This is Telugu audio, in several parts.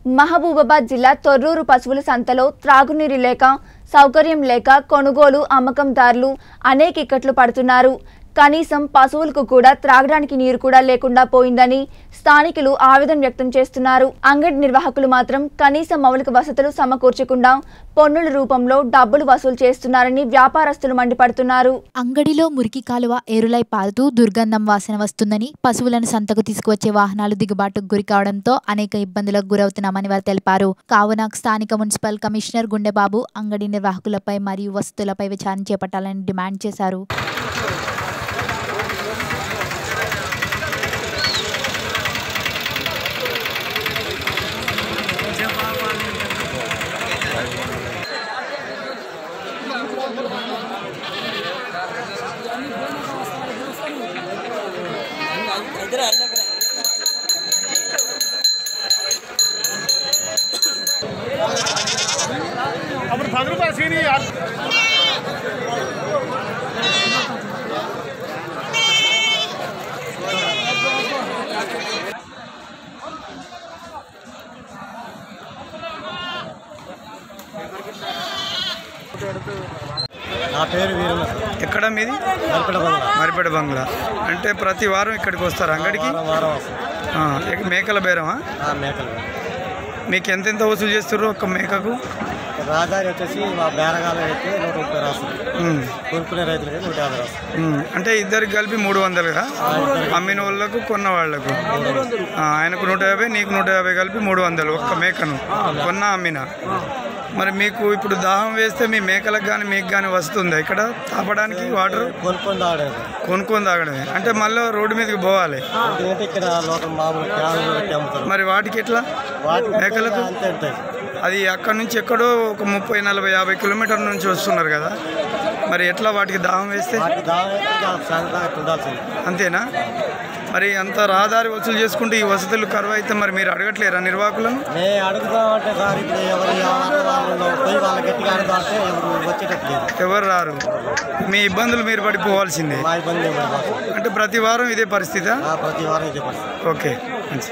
మహబూబాబాద్ జిల్లా తొర్రూరు పశువుల సంతలో త్రాగునీరు లేక సౌకర్యం లేక కొనుగోలు అమ్మకందారులు అనేక ఇక్కట్లు పడుతున్నారు కనీసం పశువులకు కూడా త్రాగడానికి నీరు కూడా లేకుండా పోయిందని స్థానికులు ఆవేదన వ్యక్తం చేస్తున్నారు అంగడి నిర్వాహకులు మాత్రం కనీస మౌలిక వసతులు సమకూర్చకుండా పన్నుల రూపంలో డబ్బులు వసూలు చేస్తున్నారని వ్యాపారస్తులు మండిపడుతున్నారు అంగడిలో మురికి కాలువ ఏరులై పారుతూ దుర్గంధం వాసన వస్తుందని పశువులను సంతకు తీసుకువచ్చే వాహనాలు దిగుబాటుకు గురి కావడంతో అనేక ఇబ్బందులకు గురవుతున్నామని వారు తెలిపారు కావున స్థానిక మున్సిపల్ కమిషనర్ గుండెబాబు అంగడి నిర్వాహకులపై మరియు వసతులపై విచారణ చేపట్టాలని డిమాండ్ చేశారు అప్పుడు పది రూపాయలు సీని నా పేరు వీరన్న ఎక్కడ మీది మరిపడ బంగ్లా మరిపేట బంగ్లా అంటే ప్రతి వారం ఇక్కడికి వస్తారు అంగడికి వారం వారం వస్తుంది ఆ, ఎక్- మేకల బేరమా ఆ మేకలు మీకు ఎంతెంత వసూలు చేస్తారు ఒక మేకకు రాజారి వచ్చేసి మా బేరగాలు అయితే నూట ముప్పై రాస్తుంది ఉమ్, కొనుక్కునే రైతులకి నూట యాభై రాస్తుంది ఉమ్. అంటే ఇద్దరికి కలిపి మూడు వందలుగా అమ్మిన వాళ్ళకు కొన్న వాళ్ళకు ఆ, ఆయనకు నూట యాభై నీకు నూట యాభై కలిపి మూడు వందలు ఒక్క మేకను కొన్న అమ్మిన మరి మీకు ఇప్పుడు దాహం వేస్తే మీ మేకలకు కానీ మీకు కానీ వస్తుందా ఇక్కడ తాపడానికి వాటర్ కొనుక్కొని తాగలేదు కొనుక్కొని తాగడమే అంటే మళ్ళీ రోడ్డు మీదకి పోవాలి ఎందుకంటే ఇక్కడ లోకల్ మామూలు క్యాన్లు పెట్టి అమ్ముతారు మరి వాటికి ఎట్లా వాటికి మేకలకు? అంతే ఉంటాయి అది అక్కడ నుంచి ఎక్కడో ఒక ముప్పై నలభై యాభై కిలోమీటర్ నుంచి వస్తున్నారు కదా మరి ఎట్లా వాటికి దాహం వేస్తే వాటికి దాని సాయంత్రం ఉండాల్సింది అంతేనా మరి అంత రహదారి వసూలు చేసుకుంటే ఈ వసతులు కరువు అయితే మరి మీరు అడగట్లేరా నిర్వాహకులను మే అడుగుదామంటే సార్ ఇప్పుడు ఎవరు ఎవరు వాళ్ళు పోయి వాళ్ళ గట్టిగా అడుగుదామంటే ఎవరు వచ్చేటట్టు లేదు ఎవరు రారు మీ ఇబ్బందులు మీరు పడిపోవాల్సిందే మా ఇబ్బంది ఏం లేదు మాకు. అంటే ప్రతి వారం ఇదే పరిస్థితి ఆ ప్రతి వారం ఇదే పరిస్థితి ఓకే మంచి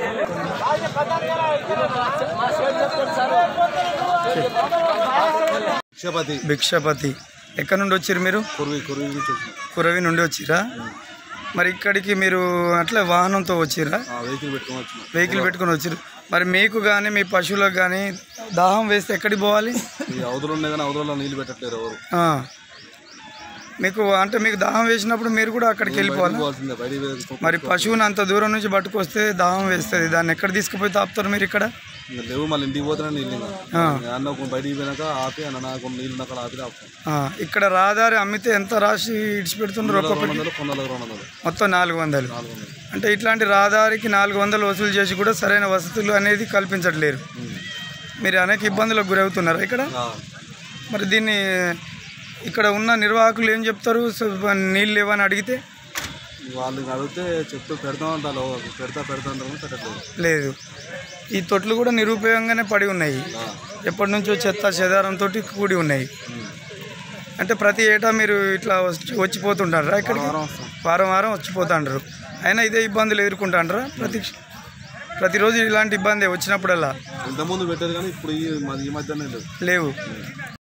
భిక్షపతి భిక్షపతి ఎక్కడి నుండి వచ్చారు మీరు కుర్వి కుర్వి నుంచి వచ్చిన కురవి నుండి వచ్చిరా మరి ఇక్కడికి మీరు అట్లా వాహనంతో వచ్చిరా వెహికల్ పెట్టుకొని వచ్చిన వెహికల్ పెట్టుకొని వచ్చారు మరి మీకు కానీ మీ పశువులకు కానీ దాహం వేస్తే ఎక్కడికి పోవాలి ఈ అవతలు ఉన్నాయి కానీ అవతలలో నీళ్ళు పెట్టట్లేరు ఎవరు ఆ. మీకు అంటే మీకు దాహం వేసినప్పుడు మీరు కూడా అక్కడికి వెళ్ళిపోవాలి పోవాల్సిందే బయటికి పోయి- మరి పశువుని అంత దూరం నుంచి పట్టుకొస్తే దాహం వేస్తుంది దాన్ని ఎక్కడ తీసుకుపోయి తాపుతారు మీరు ఇక్కడ ఇంకా లేవు మళ్ళీ ఇంటికి పోతేనే నీళ్ళు ఇంకా ఆ. అన్న కొన్ని బయటికి పోయినాక ఆపి అన్న నాకు కొన్ని నీళ్ళు అక్కడ ఆపి ఆపుతాం ఆ, ఇక్కడ రహదారి అమ్మితే ఎంత రాసి ఇడిచిపెడుతుండ్రు రెండు ఒక్కొక్కటి వందలు కొందలు రెండు వందలు మొత్తం నాలుగు వందలు నాలుగు వందలు అంటే ఇట్లాంటి రహదారికి నాలుగు వందలు వసూలు చేసి కూడా సరైన వసతులు అనేది కల్పించట్లేరు మీరు అనేక ఇబ్బందులకు గురవుతున్నారా ఇక్కడ ఆ. మరి దీన్ని ఇక్కడ ఉన్న నిర్వాహకులు ఏం చెప్తారు సో, నీళ్ళు లేవని అడిగితే వాళ్ళని అడిగితే చెప్తూ పెడతాం అంటారు పెడతా పెడతా అంటారు కానీ పెట్టట్లేదు లేదు ఈ తొట్లు కూడా నిరుపయోగంగానే పడి ఉన్నాయి ఆ. ఎప్పటి నుంచో చెత్త చెదారంతో కూడి ఉన్నాయి అంటే ప్రతి ఏటా మీరు ఇట్లా వచ్చి వచ్చిపోతుంటారా ఇక్కడ వారం వస్తాం వారం వారం వచ్చిపోతుంటారు అయినా ఇదే ఇబ్బందులు ఎదుర్కొంటాండ్రా ప్రతి ప్రతిరోజు ఇలాంటి ఇబ్బంది వచ్చినప్పుడల్లా ఇంతకుముందు పెట్టారు కానీ ఇప్పుడు ఈ మ- ఈ మధ్యనే లేదు లేవు